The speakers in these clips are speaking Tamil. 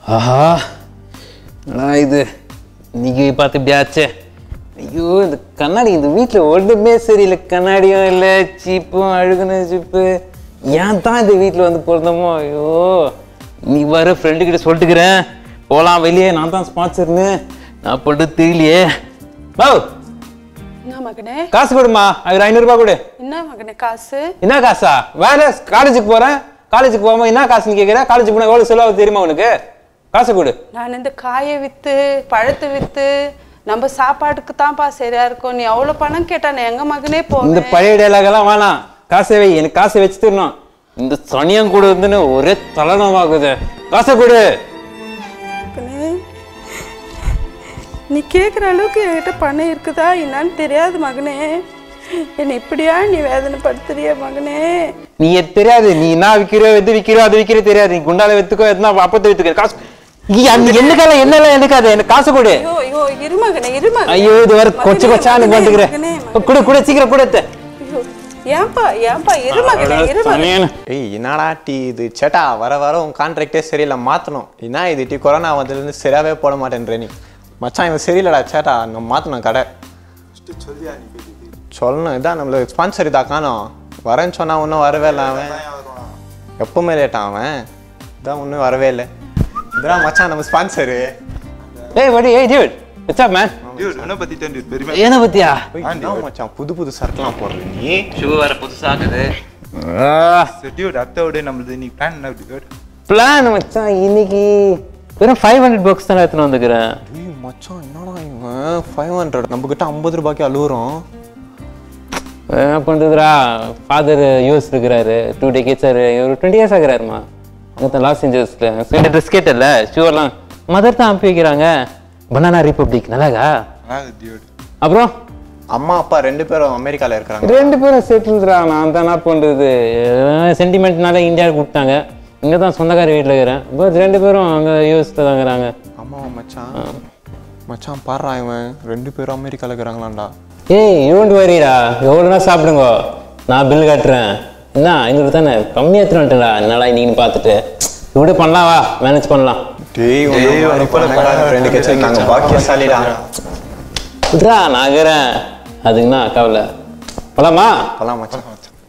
ஆஹா என்னடா இது இன்னைக்கு பார்த்து இப்படியாச்சே ஐயோ இந்த கண்ணாடி இந்த வீட்டில் ஒன்றுமே சரியில்லை கண்ணாடியும் இல்லை சீப்பும் அழுகுன சீப்பு ஏன் தான் இந்த வீட்டில் வந்து பிறந்தோமோ ஐயோ நீ வர ஃப்ரெண்டுக்கிட்ட சொல்லிட்டுக்கிறேன் போகலாம் வெளியே நான் தான் ஸ்பான்சர்னு நான் போட்டு தெரியலையே ஓ என்ன மகனே காசு கொடுமா அது ஐநூறுரூபா கொடு என்ன மகனே காசு என்ன காசா வேலை காலேஜுக்கு போகிறேன் காலேஜுக்கு போகாம என்ன காசுன்னு கேட்குற காலேஜுக்கு போனால் எவ்வளோ செலவு தெரியுமா உனக்கு காசு கொடு நான் இந்த காயை வித்து பழத்தை வித்து நம்ம சாப்பாட்டுக்கு தான்ப்பா சரியா இருக்கும் நீ அவ்வளவு பணம் கேட்டா நான் எங்க மகனே இந்த போவேன் பழைய dialogue எல்லாம் வேணாம் காசை வை எனக்கு காசை வச்சு தரணும் இந்த சனியம் கூட வந்துன்னு ஒரே தலனமாகுது காசை கொடு மகனே, நீ கேட்குற அளவுக்கு என்கிட்ட பணம் இருக்குதா என்னன்னு தெரியாது மகனே என்னை இப்படியா நீ வேதனைப்படுத்துறிய மகனே நீ எது தெரியாது நீ என்ன விற்கிறோ எது விற்கிறோ அது விற்கிறோ தெரியாது நீ குண்டால வித்துக்கோ எதுனா அப்பத்தை வித்துக்க காசு நீ அந்த என்னக்கால என்னெல்லாம் எனக்காது எனக்கு காசு கொடு ஐயோ ஐயோ இரு மகனே இரு மகனே ஐயோ இது வர மகனே, கொச்சு கொச்சான்னு மகனே, வந்துக்கிறேன் மகனே, கொடு கொடு சீக்கிரம் கொடு அத்தை. ஐயோ, ஏன்பா ஏன்பா இரு மகனே இரு மகனே சனியன். ஏய் என்னடா டீ இது சேட்டா வர வர உன் கான்ட்ராக்டே சரியில்லை மாற்றணும் என்ன இது டீ கொரோனா வந்ததுலேருந்து சரியாவே போட மாட்டேன்ற நீ மச்சான் இவன் சரியில்லடா சேட்டா நம்ம மாற்றணும் கடை சொல்லணும் இதான் நம்மளுக்கு ஸ்பான்சர் இதா காணோம் வரேன்னு சொன்னா ஒன்றும் வரவே இல்லை அவன் எப்பவுமே லேட்டான் அவன் இதான் ஒன்றும் வரவே இல்லை இதான் மச்சான் நம்ம ஸ்பான்சரு ஏய் வடி ஏய் dude what's up man dude உன்னை பத்தி தான் டியூட் பெருமை என்ன பத்தியா மச்சான் புது புது சரக்குலாம் போடுற நீ ஷூ வர புதுசாகுது சரி டியூட் அத்தாவோட நம்மளது நீ பிளான் என்ன டியூட் பிளான் மச்சான் இன்னைக்கு வெறும் ஃபைவ் ஹண்ட்ரட் பாக்ஸ் தான் எடுத்துன்னு வந்துக்கிறேன் ஏய் மச்சான் என்னடா இவன் ஃபைவ் ஹண்ட்ரட் நம்மக்கிட்ட ஐம்பது ரூபாய்க்கு அழுகுறோம் என்ன பண்ணுறதுடா ஃபாதர் யூஎஸ் இருக்கிறாரு டூ டேக்கேட்ஸ் ஒரு டுவெண்ட்டி இயர்ஸ் ஆகிறாருமா அங்கே லாஸ் ஏஞ்சல்ஸில் ரெண்டு ட்ரெஸ் கேட்டல ஷூவெல்லாம் மதர் தான் அனுப்பி வைக்கிறாங்க பனானா ரிப்பப்ளிக் நல்லாகா ஆகுது டியூட் அப்புறம் அம்மா அப்பா ரெண்டு பேரும் அமெரிக்கால இருக்கிறாங்க ரெண்டு பேரும் செட்டில்டுறா நான் தான் என்ன பண்ணுறது சென்டிமெண்ட்னால இந்தியாவுக்கு கொடுத்தாங்க இங்கே தான் சொந்தக்கார வீட்டில் இருக்கிறேன் பட் ரெண்டு பேரும் அங்கே யூஎஸில் தான் இருக்கிறாங்க அம்மாவா மச்சான் மச்சான் பாடுறா இவன் ரெண்டு பேரும் அமெரிக்கால இருக்கிறாங்களாண்டா ஏய் யூண்ட் வரிடா எவ்வளோனா சாப்பிடுங்க நான் பில் கட்டுறேன் என்ன ஐநூறு தானே கம்மியாக எடுத்துட்டு என்னடா இன்னைக்கு பார்த்துட்டு இப்படி பண்ணலாம் வா மேனேஜ் பண்ணலாம் டேய் ரெண்டு கட்சி நாங்க பாக்கியசாலிடா விட்றா நான் இருக்கிறேன் அதுக்குண்ணா கவலை போலாமா போலாம் மச்சான்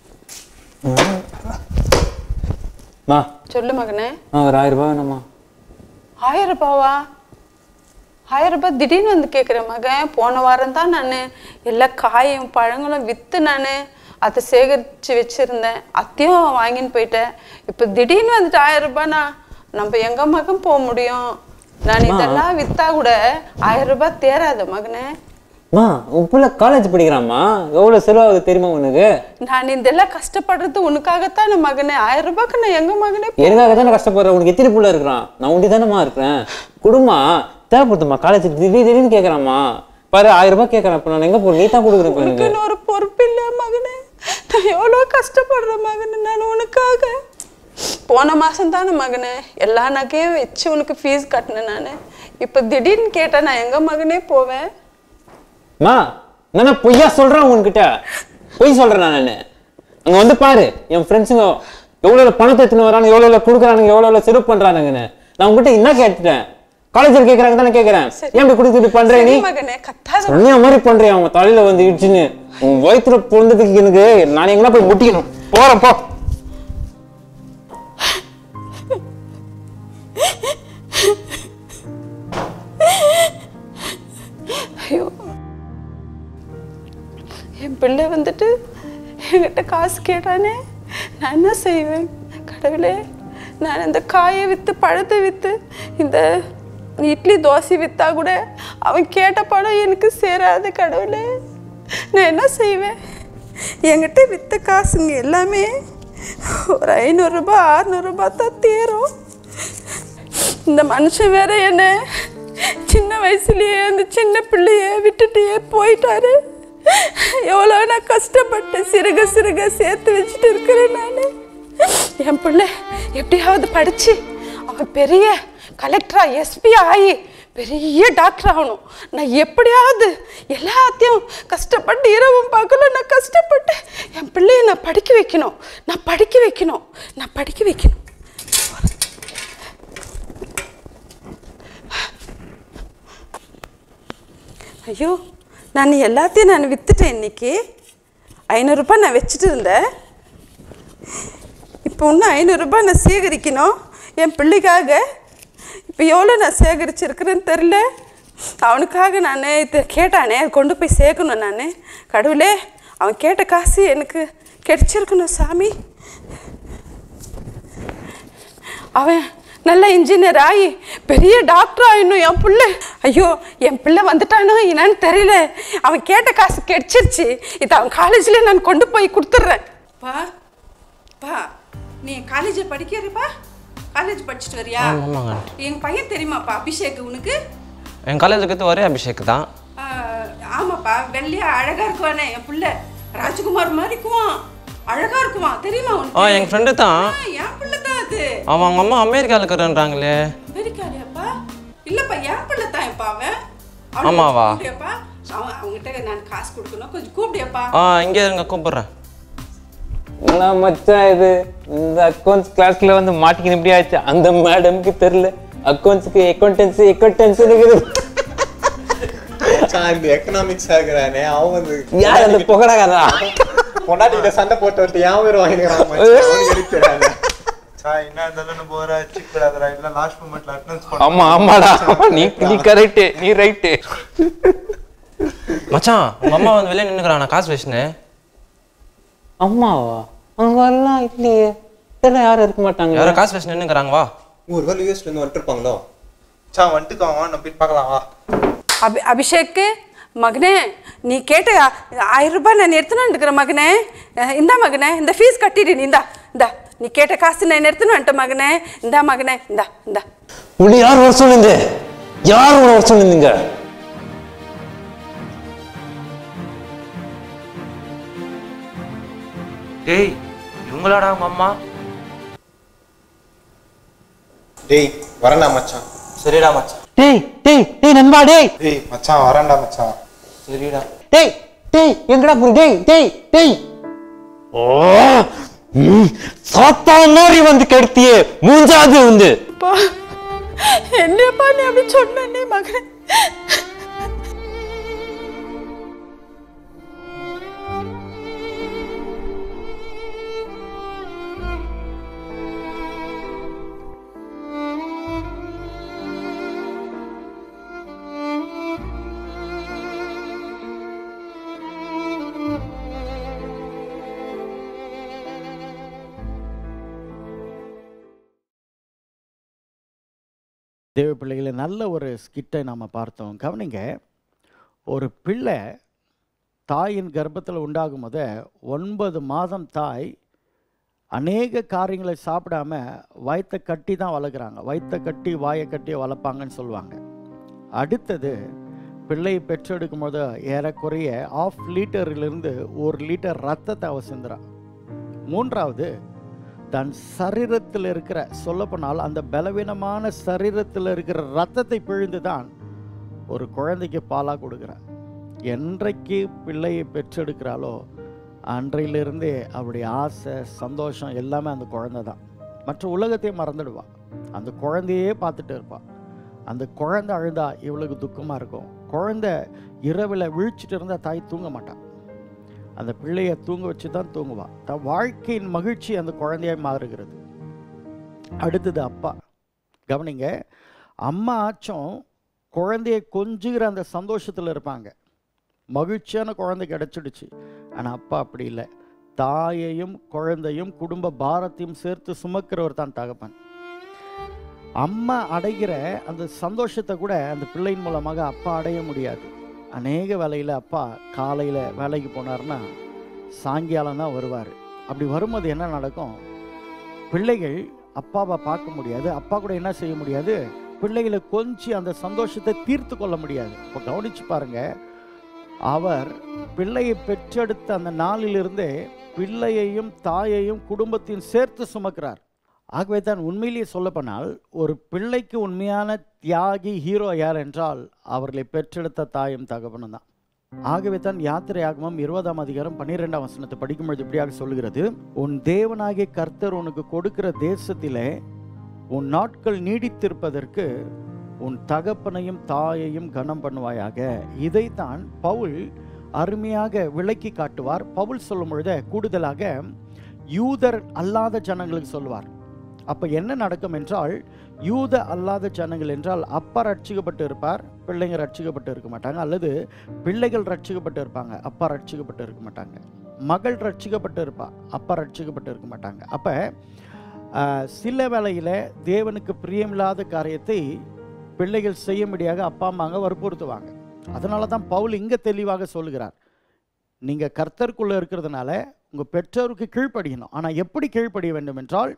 மா சொல்லு மகனே ஆ ஒரு ஆயிரம் ரூபாய் வேணுமா ஆயிரம் ரூபாவா ஆயிரம் ரூபாய் திடீர்னு வந்து கேட்குறேன் மகன் போன வாரம் தான் நான் எல்லா காயும் பழங்களும் விற்று நான் அதை சேகரித்து வச்சுருந்தேன் அத்தையும் வாங்கின்னு போயிட்டேன் இப்போ திடீர்னு வந்துட்டு ஆயிரம் ரூபாய்னா நம்ம எங்க மகன் போக முடியும் நான் இதெல்லாம் விற்றா கூட ஆயிரம் ரூபாய் தேராது மகனே மா உன் பிள்ளை காலேஜ் படிக்கிறாம்மா எவ்வளோ செலவாகுது தெரியுமா உனக்கு நான் இதெல்லாம் கஷ்டப்படுறது உனக்காகத்தான் மகனே ஆயிரம் ரூபாய்க்கு நான் எங்க மகனே எனக்காக தானே கஷ்டப்படுறேன் உனக்கு எத்தனை பிள்ளை இருக்கிறான் நான் உண்டி தானேம்மா இருக்கிறேன் குடுமா தேவைப்படுதுமா காலேஜுக்கு திடீர் திடீர்னு கேட்குறாம்மா பாரு ஆயிரம் ரூபாய் கேட்குறேன் இப்போ நான் எங்கே போகிறேன் நீ தான் கொடுக்குறேன் இப்போ எனக்கு உனக்குன்னு ஒரு பொறுப்பு இல்லை மகனே நான் எவ்வளோ கஷ்டப்படுறேன் மகனே நான் உனக்காக போன மாதம் தானே மகனே எல்லா நகையும் வச்சு உனக்கு ஃபீஸ் கட்டினேன் நான் இப்போ திடீர்னு கேட்டா நான் எங்க மகனே போவேன் மா நான் பொய்யா சொல்றேன் உன்கிட்ட பொய் சொல்றேன் நான் அங்க வந்து பாரு என் ஃப்ரெண்ட்ஸுங்க எவ்வளவு பணத்தை எடுத்துன்னு வரானுங்க எவ்வளவு கொடுக்குறானுங்க எவ்வளவு செலவு பண்றானுங்கன்னு நான் உங்ககிட்ட என்ன கேட்டுட்டேன் காலேஜில் கேட்கறாங்க தானே கேட்கறேன் ஏன் இப்படி கொடுத்துட்டு பண்ற நீ சரி மகனே கத்தாத சொன்ன மாதிரி பண்றியா அவங்க தலையில வந்து இடிச்சுன்னு உன் வயித்துல பொழுந்ததுக்கு எனக்கு நான் எங்கன்னா போய் முட்டிக்கணும் போறேன் போ ஐயோ என் பிள்ளை வந்துட்டு என்கிட்ட காசு கேட்டானே நான் என்ன செய்வேன் கடவுளே நான் இந்த காயை விற்று பழத்தை விற்று இந்த இட்லி தோசை விற்றா கூட அவன் கேட்ட பணம் எனக்கு சேராது கடவுளே நான் என்ன செய்வேன் என்கிட்ட விற்ற காசுங்க எல்லாமே ஒரு ஐநூறுரூபா அறநூறுபா தான் தேரும் இந்த மனுஷன் வேற என்ன சின்ன வயசுலயே அந்த சின்ன பிள்ளைய விட்டுட்டே போயிட்டாரு எவ்வளோ நான் கஷ்டப்பட்டு சிறுக சிறுக சேர்த்து வச்சுட்டு இருக்கிறேன் நான் என் பிள்ளை எப்படியாவது படிச்சு அவன் பெரிய கலெக்டரா எஸ்பி ஆகி பெரிய டாக்டர் ஆகணும் நான் எப்படியாவது எல்லாத்தையும் கஷ்டப்பட்டு இரவும் பகலும் நான் கஷ்டப்பட்டு என் பிள்ளைய நான் படிக்க வைக்கணும் நான் படிக்க வைக்கணும் நான் படிக்க வைக்கணும் ஐயோ நான் எல்லாத்தையும் நான் விற்றுட்டேன் இன்னைக்கு ஐநூறுரூபா நான் வச்சுட்டு இருந்தேன் இப்போ இன்னும் ஐநூறுரூபா நான் சேகரிக்கணும் என் பிள்ளைக்காக இப்போ எவ்வளோ நான் சேகரிச்சிருக்கிறேன்னு தெரில அவனுக்காக நான் இதை கேட்டானே அதை கொண்டு போய் சேர்க்கணும் நான் கடவுளே அவன் கேட்ட காசு எனக்கு கிடைச்சிருக்கணும் சாமி அவன் நல்ல இன்ஜினியர் ஆகி பெரிய டாக்டர் ஆயிடணும் என் பிள்ளை ஐயோ என் பிள்ளை வந்துட்டானோ என்னன்னு தெரியல அவன் கேட்ட காசு கிடைச்சிருச்சு இது அவன் காலேஜில் நான் கொண்டு போய் கொடுத்துட்றேன் பா பா நீ காலேஜ் படிக்கிறப்பா காலேஜ் படிச்சுட்டு வரியா ஆமாங்க என் பையன் தெரியுமாப்பா அபிஷேக் உனக்கு என் காலேஜுக்கு ஒரே அபிஷேக் தான் ஆ, ஆமாப்பா வெள்ளையா அழகா இருக்குவானே என் பிள்ளை ராஜ்குமார் மாதிரி இருக்குவான் அழகா இருக்குவான் தெரியுமா ஆ உனக்கு என் ஃப்ரெண்டு தான் ஆ, என் பிள்ளை தான் அது அவன் அவங்க அம்மா அமெரிக்காவில் இருக்கிறன்றாங்களே அமெரிக்காலயாப்பா இல்லப்பா என் பிள்ளை தான் இப்ப அவன் ஆமாவா? கூப்பிடியாப்பா அவன் அவங்ககிட்ட நான் காசு கொடுக்கணும் கொஞ்சம் கூப்பிடியாப்பா ஆ இங்கே இருங்க கூப்பிட்றேன் என்ன மச்சான் இது இந்த அக்கௌண்ட்ஸ் கிளாஸ்ல வந்து மாட்டிக்கின்னு இப்படி ஆச்சு அந்த மேடம்க்கு தெரியல அக்கௌண்ட்ஸ்க்கு அக்கௌண்டன்சி அக்கௌண்டன்சி இருக்குது மச்சான், இந்த எக்கனாமிக்ஸ் இருக்கிறானே அவன் வந்து யார் அந்த புகழகாரா பொண்டாட்டிகிட்ட சண்டை போட்டு விட்டு ஏன் பேர் வாங்கிக்கிறான் மச்சான், அவனுக்கு எதுக்கு தெரியாது? சா என்ன இருந்தாலும் போற சிக் விடாதடா இல்ல லாஸ்ட் மூமெண்ட்ல அட்டெண்டன்ஸ் ஆமா ஆமாடா நீ நீ கரெக்ட் நீ ரைட்டு மச்சான் உங்க அம்மா வந்து வெளியே நின்றுக்கிறான் நான் காசு வச்சுன்னு அம்மாவா அவங்க எல்லாம் இல்லையே இதெல்லாம் யாரும் இருக்க மாட்டாங்க யாரோ காசு வச்சு நின்றுக்கிறாங்க வா ஒரு வேலை யூஎஸ்ல இருந்து வந்துட்டு இருப்பாங்களோ சா வந்துட்டுக்கோங்க நம்ம போய் பார்க்கலாம் வா அபி அபிஷேக் மகனே நீ கேட்ட ஆயிரம் ரூபாய் நான் எடுத்துன்னு இருக்கிறேன் மகனே அஹ், இந்தா மகனே இந்த ஃபீஸ் கட்டிடு நீ இந்தா இந்தா நீ கேட்ட காசு நான் எடுத்துன்னு வந்துட்டேன் மகனே இந்தா மகனே இந்தா இந்தா உன்னை யார் வர சொன்னீங்க யார் உன்னை வர சொன்னீங்க டேய் இவங்களாடா உங்க அம்மா டேய் வரேன்டா மச்சான் சரிடா மச்சான் டேய் டேய் டேய் நண்பா டேய் டேய் மச்சான் வரேன்டா மச்சான் சரிடா டேய் டேய் எங்கடா போற டேய் டேய் டேய் ஓ ம், சாத்தான் மாதிரி வந்து கெடுத்தியே மூஞ்சாது வந்து அப்பா என்னப்பா நீ அப்படி சொன்ன நீ மகனே தேவ பிள்ளைகளை நல்ல ஒரு ஸ்கிட்டை நாம் பார்த்தோம் கவனிங்க ஒரு பிள்ளை தாயின் கர்ப்பத்தில் உண்டாகும் போத ஒன்பது மாதம் தாய் அநேக காரியங்களை சாப்பிடாம வயித்தை கட்டி தான் வளர்க்குறாங்க வயித்தை கட்டி வாயை கட்டி வளர்ப்பாங்கன்னு சொல்லுவாங்க அடுத்தது பிள்ளையை பெற்றெடுக்கும் போது ஏறக்குறைய ஆஃப் லிட்டரிலிருந்து ஒரு லிட்டர் ரத்தத்தை அவ சிந்துறான் மூன்றாவது தன் சரீரத்தில் இருக்கிற சொல்லப்போனால் அந்த பலவீனமான சரீரத்தில் இருக்கிற ரத்தத்தை பிழிந்து தான் ஒரு குழந்தைக்கு பாலாக கொடுக்குறான் என்றைக்கு பிள்ளையை பெற்றெடுக்கிறாளோ அன்றையிலிருந்தே அவருடைய ஆசை சந்தோஷம் எல்லாமே அந்த குழந்தை தான் மற்ற உலகத்தையே மறந்துடுவாள் அந்த குழந்தையே பார்த்துட்டு இருப்பாள் அந்த குழந்தை அழுதா இவளுக்கு துக்கமாக இருக்கும் குழந்தை இரவில் விழிச்சிட்டு இருந்தால் தாய் தூங்க மாட்டான் அந்த பிள்ளையை தூங்க வச்சு தான் தூங்குவான் தன் வாழ்க்கையின் மகிழ்ச்சி அந்த குழந்தையாய் மாறுகிறது அடுத்தது அப்பா கவனிங்க அம்மா ஆச்சும் குழந்தைய கொஞ்சுகிற அந்த சந்தோஷத்தில் இருப்பாங்க மகிழ்ச்சியான குழந்தை கிடைச்சிடுச்சு ஆனால் அப்பா அப்படி இல்லை தாயையும் குழந்தையும் குடும்ப பாரத்தையும் சேர்த்து சுமக்கிறவர் தான் தகப்பன் அம்மா அடைகிற அந்த சந்தோஷத்தை கூட அந்த பிள்ளையின் மூலமாக அப்பா அடைய முடியாது அநேக வேலையில் அப்பா காலையில் வேலைக்கு போனார்னா சாயங்காலம் தான் வருவார் அப்படி வரும்போது என்ன நடக்கும் பிள்ளைகள் அப்பாவை பார்க்க முடியாது அப்பா கூட என்ன செய்ய முடியாது பிள்ளைகளை கொஞ்சம் அந்த சந்தோஷத்தை தீர்த்து கொள்ள முடியாது இப்போ கவனிச்சு பாருங்க அவர் பிள்ளையை பெற்றெடுத்த அந்த நாளிலிருந்தே பிள்ளையையும் தாயையும் குடும்பத்தையும் சேர்த்து சுமக்கிறார் ஆகவே தான் உண்மையிலேயே சொல்லப்போனால் ஒரு பிள்ளைக்கு உண்மையான தியாகி ஹீரோ யார் என்றால் அவர்களை பெற்றெடுத்த தாயும் தகவனும் தான் ஆகவே தான் யாத்திரை ஆகமம் இருபதாம் அதிகாரம் பன்னிரெண்டாம் வசனத்தை படிக்கும்பொழுது இப்படியாக சொல்லுகிறது உன் தேவனாகிய கர்த்தர் உனக்கு கொடுக்கிற தேசத்திலே உன் நாட்கள் நீடித்திருப்பதற்கு உன் தகப்பனையும் தாயையும் கனம் பண்ணுவாயாக இதைத்தான் பவுல் அருமையாக விளக்கி காட்டுவார் பவுல் சொல்லும் பொழுது கூடுதலாக யூதர் அல்லாத ஜனங்களுக்கு சொல்லுவார் அப்போ என்ன நடக்கும் என்றால் யூத அல்லாத ஜனங்கள் என்றால் அப்பா ரட்சிக்கப்பட்டு இருப்பார் பிள்ளைங்க ரட்சிக்கப்பட்டு இருக்க மாட்டாங்க அல்லது பிள்ளைகள் ரட்சிக்கப்பட்டு இருப்பாங்க அப்பா ரட்சிக்கப்பட்டு இருக்க மாட்டாங்க மகள் ரட்சிக்கப்பட்டு இருப்பா அப்பா ரட்சிக்கப்பட்டு இருக்க மாட்டாங்க அப்போ சில வேளையில் தேவனுக்கு பிரியமில்லாத காரியத்தை பிள்ளைகள் செய்யும்படியாக அப்பா அம்மாங்க வற்புறுத்துவாங்க அதனால தான் பவுல் இங்கே தெளிவாக சொல்லுகிறார் நீங்கள் கர்த்தருக்குள்ளே இருக்கிறதுனால உங்கள் பெற்றோருக்கு கீழ்ப்படியணும் ஆனால் எப்படி கீழ்ப்படிய வேண்டும் என்றால்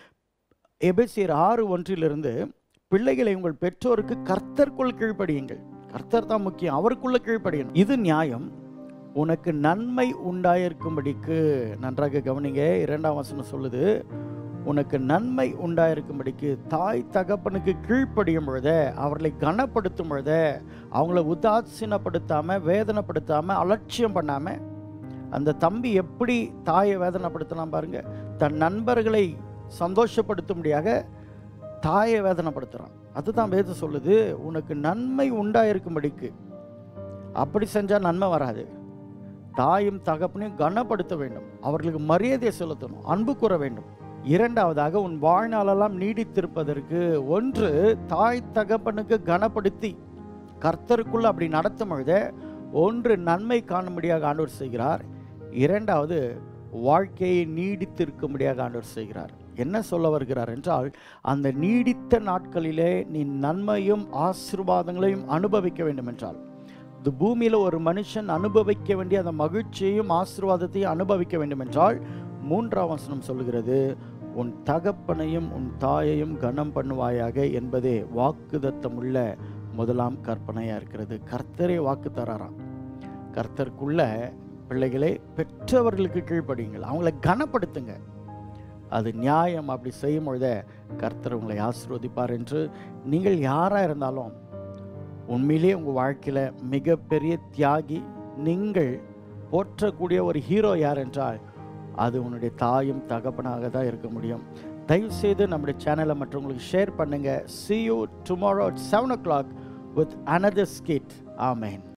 எபேசியர் ஆறு ஒன்றிலிருந்து பிள்ளைகளை உங்கள் பெற்றோருக்கு கர்த்தருக்குள் கீழ்ப்படியுங்கள் கர்த்தர் தான் முக்கியம் அவருக்குள்ள கீழ்ப்படியணும் இது நியாயம் உனக்கு நன்மை உண்டாயிருக்கும்படிக்கு நன்றாக கவனிங்க இரண்டாம் வசனம் சொல்லுது உனக்கு நன்மை உண்டாயிருக்கும்படிக்கு தாய் தகப்பனுக்கு கீழ்ப்படியும் பொழுதே அவர்களை கனப்படுத்தும் பொழுதே அவங்கள உதாசீனப்படுத்தாம வேதனைப்படுத்தாம அலட்சியம் பண்ணாம அந்த தம்பி எப்படி தாயை வேதனைப்படுத்தலாம் பாருங்க தன் நண்பர்களை சந்தோஷப்படுத்தும்படியாக தாயை வேதனைப்படுத்துகிறான் அதுதான் வேதம் சொல்லுது உனக்கு நன்மை உண்டாயிருக்கும்படிக்கு அப்படி செஞ்சால் நன்மை வராது தாயும் தகப்பனையும் கனப்படுத்த வேண்டும் அவர்களுக்கு மரியாதை செலுத்தணும் அன்பு கூற வேண்டும் இரண்டாவதாக உன் வாழ்நாளெல்லாம் நீடித்திருப்பதற்கு ஒன்று தாய் தகப்பனுக்கு கனப்படுத்தி கர்த்தருக்குள்ள அப்படி நடத்தும் பொழுதே ஒன்று நன்மை காணும்படியாக ஆண்டவர் செய்கிறார் இரண்டாவது வாழ்க்கையை நீடித்திருக்கும்படியாக ஆண்டவர் செய்கிறார் என்ன சொல்ல வருகிறார் என்றால் அந்த நீடித்த நாட்களிலே நீ நன்மையும் ஆசீர்வாதங்களையும் அனுபவிக்க வேண்டும் என்றால் இந்த பூமியில் ஒரு மனுஷன் அனுபவிக்க வேண்டிய அந்த மகிழ்ச்சியையும் ஆசீர்வாதத்தையும் அனுபவிக்க வேண்டும் என்றால் மூன்றாம் வசனம் சொல்லுகிறது உன் தகப்பனையும் உன் தாயையும் கனம் பண்ணுவாயாக என்பதே வாக்குதத்தமுள்ள முதலாம் கற்பனையாக இருக்கிறது கர்த்தரே வாக்கு தராராம் கர்த்தருக்குள்ள பிள்ளைகளை பெற்றவர்களுக்கு கீழ்ப்படியுங்கள் அவங்கள கனப்படுத்துங்க அது நியாயம் அப்படி செய்யும் பொழுதே கர்த்தர் உங்களை ஆசீர்வதிப்பார் என்று நீங்கள் யாராக இருந்தாலும் உண்மையிலேயே உங்கள் வாழ்க்கையில் மிகப்பெரிய தியாகி நீங்கள் போற்றக்கூடிய ஒரு ஹீரோ யார் என்றால் அது உன்னுடைய தாயும் தகப்பனாக தான் இருக்க முடியும் தயவு செய்து நம்முடைய சேனலை மற்றவங்களுக்கு ஷேர் பண்ணுங்கள் see you tomorrow at seven o'clock with another skit amen